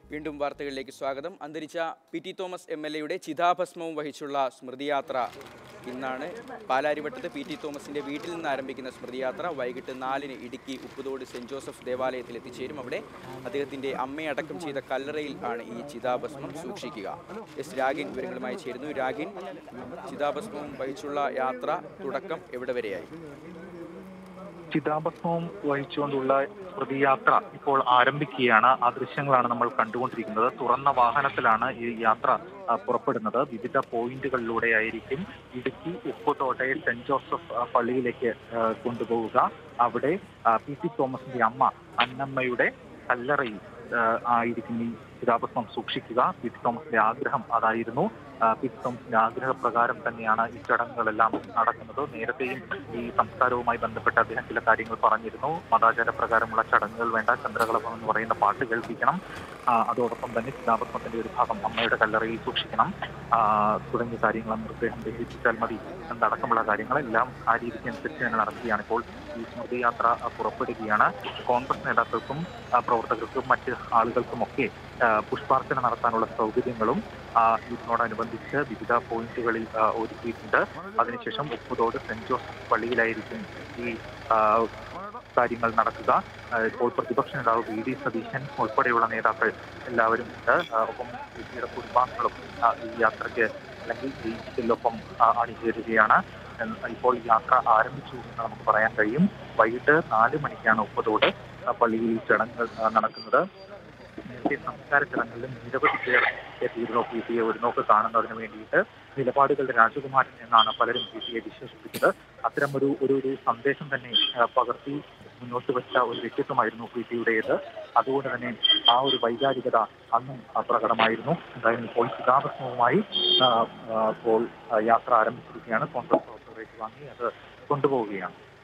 വീണ്ടും വാർത്തകളിലേക്ക് സ്വാഗതം അന്തരിച്ച P T Thomas M L എയുടെ ചിതാഭസ്മവും വഹിച്ചുള്ള സ്മൃതിയാത്ര ഇന്നാണ് പാലാരിവട്ടത്ത് പി ടി തോമസിന്റെ വീട്ടിൽ നിന്ന് ആരംഭിക്കുന്ന സ്മൃതിയാത്ര വൈകിട്ട് നാലിന് ഇടുക്കി ഉപ്പുതോട് സെന്റ് ജോസഫ് ദേവാലയത്തിൽ എത്തിച്ചേരും അവിടെ അദ്ദേഹത്തിന്റെ അമ്മയടക്കം ചെയ്ത കല്ലറയിൽ ആണ് ഈ ചിതാഭസ്മം സൂക്ഷിക്കുക എസ് രാഗിൻ വിവരങ്ങളുമായി ചേരുന്നു രാഗിൻ ചിതാഭസ്മവും വഹിച്ചുള്ള യാത്ര തുടക്കം എവിടെ വരെയായി ചിതാഭസ്മവും വഹിച്ചുകൊണ്ടുള്ള സ്മൃതിയാത്ര ഇപ്പോൾ ആരംഭിക്കുകയാണ് ആ ദൃശ്യങ്ങളാണ് നമ്മൾ കണ്ടുകൊണ്ടിരിക്കുന്നത് തുറന്ന വാഹനത്തിലാണ് ഈ യാത്ര ആ, പുറപ്പെടുന്നത് വിവിധ പോയിന്റുകളിലൂടെ ആയിരിക്കും ഇടുക്കി ഉപ്പുതോട്ടെ സെന്റ് ജോസഫ് ആ, പള്ളിയിലേക്ക് ആ, കൊണ്ടുപോവുക അവിടെ ആ, പി ടി തോമസിന്റെ അമ്മ അന്നമ്മയുടെ കല്ലറയിൽ ആ, ആയിരിക്കും ഈ ചിതാഭസ്മം സൂക്ഷിക്കുക പി ടി തോമസിന്റെ ആഗ്രഹം അതായിരുന്നു ആ, പി ടി തോമസിന്റെ ആഗ്രഹപ്രകാരം തന്നെയാണ് ഈ ചടങ്ങുകളെല്ലാം നടക്കുന്നത് നേരത്തെയും ഈ സംസ്കാരവുമായി ബന്ധപ്പെട്ട് അദ്ദേഹം ചില കാര്യങ്ങൾ പറഞ്ഞിരുന്നു മതാചാര പ്രകാരമുള്ള ചടങ്ങുകൾ വേണ്ട ചന്ദ്രകളഭം എന്ന് പറയുന്ന പാട്ട് കേൾപ്പിക്കണം ആ, അതോടൊപ്പം തന്നെ ചിതാഭസ്മത്തിന്റെ ഒരു ഭാഗം അമ്മയുടെ കല്ലറയിൽ സൂക്ഷിക്കണം ആ, തുടങ്ങിയ കാര്യങ്ങൾ മൃതദേഹം ദഹിപ്പിച്ചാൽ മതി എന്നടക്കമുള്ള കാര്യങ്ങളെല്ലാം ആ രീതിക്ക് അനുസരിച്ച് തന്നെ നടക്കുകയാണ് ഇപ്പോൾ ഈ സ്മൃതിയാത്ര ആ, പുറപ്പെടുകയാണ് കോൺഗ്രസ് നേതാക്കൾക്കും ആ, പ്രവർത്തകർക്കും മറ്റ് ആളുകൾക്കുമൊക്കെ ആ, പുഷ്പാർച്ചന നടത്താനുള്ള സൗകര്യങ്ങളും ആ, ഇതിനോടനുബന്ധിച്ച് വിവിധ പോയിന്റുകളിൽ ആ, ഒരുക്കിയിട്ടുണ്ട് അതിനുശേഷം ഉപ്പുതോട് സെന്റ് ജോസഫ് പള്ളിയിലായിരിക്കും ഈ ആ, കാര്യങ്ങൾ നടക്കുക ആ, ഇപ്പോൾ പ്രതിപക്ഷ നേതാവ് വി ഡി സതീശൻ ഉൾപ്പെടെയുള്ള നേതാക്കൾ എല്ലാവരും ഉണ്ട് ആ, ഒപ്പം വ്യക്തിയുടെ കുടുംബാംഗങ്ങളും ആ, ഈ യാത്രയ്ക്ക് അല്ലെങ്കിൽ ഈ ഇതിലൊപ്പം ആ, അണിചേരുകയാണ് ഉം, ഇപ്പോൾ യാത്ര ആരംഭിച്ചു എന്ന് നമുക്ക് പറയാൻ കഴിയും വൈകിട്ട് നാല് മണിക്കാണ് ഉപ്പതോട് ആ, പള്ളിയിൽ ഈ ചടങ്ങുകൾ ആ, നടക്കുന്നത് നേരത്തെ സംസ്കാര ചടങ്ങുകളിലും നിരവധി പേർ എത്തിയിരുന്നു പി ടിയെ ഒരു നോക്ക് കാണുന്നതിന് വേണ്ടിയിട്ട് നിലപാടുകളുടെ രാജകുമാരൻ എന്നാണ് പലരും പി ടിയെ വിശേഷിപ്പിച്ചത് അത്തരം ഒരു ഒരു ഒരു സന്ദേശം തന്നെ ആ, പകർത്തി മുന്നോട്ട് വെച്ച ഒരു വ്യക്തിത്വമായിരുന്നു പി ടിയുടേത് അതുകൊണ്ട് തന്നെ ആ ഒരു വൈകാരികത അന്നും ആ, പ്രകടമായിരുന്നു എന്തായാലും ഇപ്പോൾ ചിതാഭസ്മവുമായി ആ, ആ, ഇപ്പോൾ ആ, യാത്ര ആരംഭിച്ചിരിക്കുകയാണ് കോൺഗ്രസ് പ്രവർത്തകരേക്ക് വാങ്ങി അത് കൊണ്ടുപോവുകയാണ്